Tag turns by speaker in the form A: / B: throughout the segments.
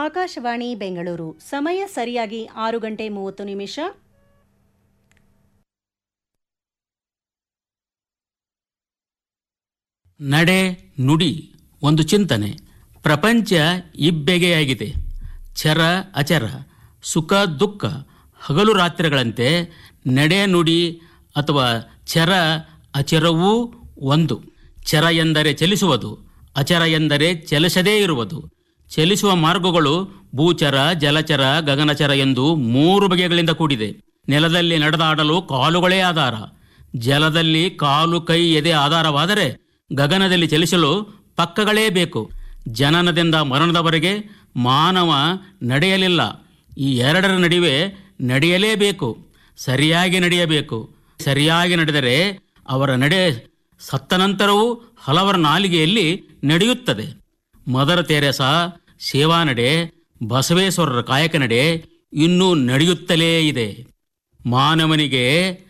A: ಆಕಾಶವಾಣಿ ಬೆಂಗಳೂರು ಸಮಯ ಸರಿಯಾಗಿ ಆರು ಗಂಟೆ ಮೂವತ್ತು ನಿಮಿಷ
B: ನಡೆ ನುಡಿ ಒಂದು ಚಿಂತನೆ ಪ್ರಪಂಚ ಇಬ್ಬೆಗೆಯಾಗಿದೆ ಚರ ಅಚರ ಸುಖ ದುಃಖ ಹಗಲು ರಾತ್ರಿಗಳಂತೆ ನಡೆ ನುಡಿ ಅಥವಾ ಚರ ಅಚರವೂ ಒಂದು ಚರ ಎಂದರೆ ಚಲಿಸುವುದು ಅಚರ ಎಂದರೆ ಚಲಿಸದೇ ಇರುವುದು ಚಲಿಸುವ ಮಾರ್ಗಗಳು ಭೂಚರ ಜಲಚರ ಗಗನಚರ ಎಂದು ಮೂರು ಬಗೆಗಳಿಂದ ಕೂಡಿದೆ ನೆಲದಲ್ಲಿ ನಡೆದಾಡಲು ಕಾಲುಗಳೇ ಆಧಾರ ಜಲದಲ್ಲಿ ಕಾಲು ಕೈ ಎದೆ ಆಧಾರವಾದರೆ ಗಗನದಲ್ಲಿ ಚಲಿಸಲು ಪಕ್ಕಗಳೇ ಬೇಕು ಜನನದಿಂದ ಮರಣದವರೆಗೆ ಮಾನವ ನಡೆಯಲಿಲ್ಲ ಈ ಎರಡರ ನಡುವೆ ನಡೆಯಲೇಬೇಕು ಸರಿಯಾಗಿ ನಡೆಯಬೇಕು ಸರಿಯಾಗಿ ನಡೆದರೆ ಅವರ ನಡೆ ಸತ್ತ ನಂತರವೂ ಹಲವರ ನಾಲಿಗೆಯಲ್ಲಿ ನಡೆಯುತ್ತದೆ ಮದರ ತೆರೆಸಾ ಸೇವಾ ನಡೆ ಬಸವೇಶ್ವರರ ಕಾಯಕ ನಡೆ ಇನ್ನೂ ನಡೆಯುತ್ತಲೇ ಇದೆ ಮಾನವನಿಗೆ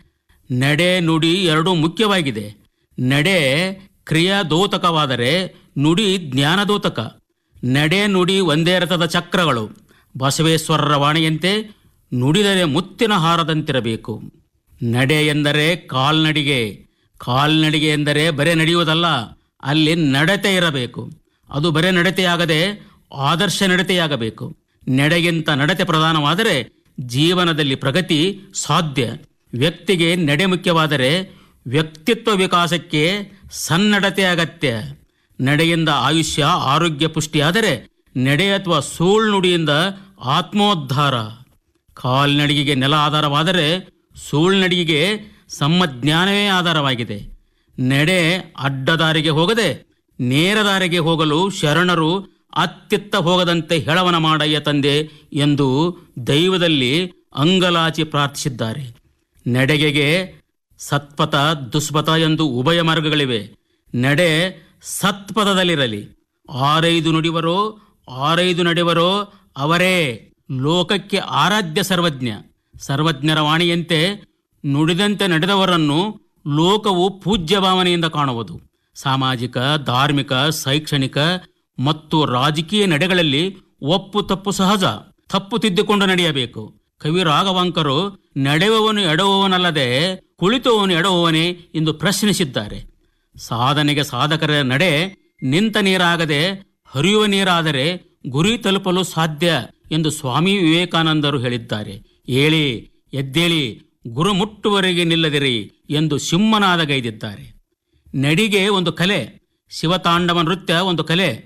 B: ನಡೆ ನುಡಿ ಎರಡೂ ಮುಖ್ಯವಾಗಿದೆ ನಡೆ ಕ್ರಿಯಾದೋತಕವಾದರೆ ನುಡಿ ಜ್ಞಾನದೋತಕ ನಡೆ ನುಡಿ ಒಂದೇ ರಥದ ಚಕ್ರಗಳು ಬಸವೇಶ್ವರರ ವಾಣಿಯಂತೆ ನುಡಿದರೆ ಮುತ್ತಿನ ಹಾರದಂತಿರಬೇಕು ನಡೆ ಎಂದರೆ ಕಾಲ್ನಡಿಗೆ ಕಾಲ್ನಡಿಗೆ ಎಂದರೆ ಬರೇ ನಡೆಯುವುದಲ್ಲ ಅಲ್ಲಿ ನಡತೆ ಇರಬೇಕು ಅದು ಬರೇ ನಡತೆಯಾಗದೆ ಆದರ್ಶ ನಡತೆಯಾಗಬೇಕು ನಡೆಗಿಂತ ನಡತೆ ಪ್ರಧಾನವಾದರೆ ಜೀವನದಲ್ಲಿ ಪ್ರಗತಿ ಸಾಧ್ಯ ವ್ಯಕ್ತಿಗೆ ನಡೆ ಮುಖ್ಯವಾದರೆ ವ್ಯಕ್ತಿತ್ವ ವಿಕಾಸಕ್ಕೆ ಸನ್ನಡತೆ ಅಗತ್ಯ ನಡೆಯಿಂದ ಆಯುಷ್ಯ ಆರೋಗ್ಯ ಪುಷ್ಟಿಯಾದರೆ ನಡೆ ಅಥವಾ ಸುಳ್ನುಡಿಯಿಂದ ಆತ್ಮೋದ್ಧಾರ ಕಾಲ್ನಡಿಗೆಗೆ ನೆಲ ಆಧಾರವಾದರೆ ಸುಳ್ನಡಿಗೆಗೆ ಸಮ್ಮಜ್ಞಾನವೇ ಆಧಾರವಾಗಿದೆ ನಡೆ ಅಡ್ಡದಾರಿಗೆ ಹೋಗದೆ ನೇರ ದಾರಿಗೆ ಹೋಗಲು ಶರಣರು ಅತ್ತಿತ್ತ ಹೋಗದಂತೆ ಹೆಳವನ ಮಾಡಯ್ಯ ತಂದೆ ಎಂದು ದೈವದಲ್ಲಿ ಅಂಗಲಾಚಿ ಪ್ರಾರ್ಥಿಸಿದ್ದಾರೆ ನಡೆಗೆಗೆ ಸತ್ಪಥ ದುಷ್ಪಥ ಎಂದು ಉಭಯ ಮಾರ್ಗಗಳಿವೆ ನಡೆ ಸತ್ಪಥದಲ್ಲಿರಲಿ ಆರೈದು ನುಡಿವರೋ ಆರೈದು ನಡೆವರೋ ಅವರೇ ಲೋಕಕ್ಕೆ ಆರಾಧ್ಯ ಸರ್ವಜ್ಞ ಸರ್ವಜ್ಞರ ವಾಣಿಯಂತೆ ನುಡಿದಂತೆ ನಡೆದವರನ್ನು ಲೋಕವು ಪೂಜ್ಯ ಭಾವನೆಯಿಂದ ಕಾಣುವುದು ಸಾಮಾಜಿಕ ಧಾರ್ಮಿಕ ಶೈಕ್ಷಣಿಕ ಮತ್ತು ರಾಜಕೀಯ ನಡೆಗಳಲ್ಲಿ ಒಪ್ಪು ತಪ್ಪು ಸಹಜ ತಪ್ಪು ತಿದ್ದಿಕೊಂಡು ನಡೆಯಬೇಕು ಕವಿ ರಾಘವಾಂಕರು ನಡೆಯುವವನು ಎಡವುವವನಲ್ಲದೆ ಕುಳಿತುವವನು ಎಡವುವವನೇ ಎಂದು ಪ್ರಶ್ನಿಸಿದ್ದಾರೆ ಸಾಧನೆಗೆ ಸಾಧಕರ ನಡೆ ನಿಂತ ನೀರಾಗದೆ ಹರಿಯುವ ನೀರಾದರೆ ಗುರಿ ತಲುಪಲು ಸಾಧ್ಯ ಎಂದು ಸ್ವಾಮಿ ವಿವೇಕಾನಂದರು ಹೇಳಿದ್ದಾರೆ ಏಳಿ ಎದ್ದೇಳಿ ಗುರು ಮುಟ್ಟುವರೆಗೆ ನಿಲ್ಲದಿರಿ ಎಂದು ಸಿಂಹನಾದ ಗೈದಿದ್ದಾರೆ ನಡಿಗೆ ಒಂದು ಕಲೆ ಶಿವತಾಂಡವ ನೃತ್ಯ ಒಂದು ಕಲೆ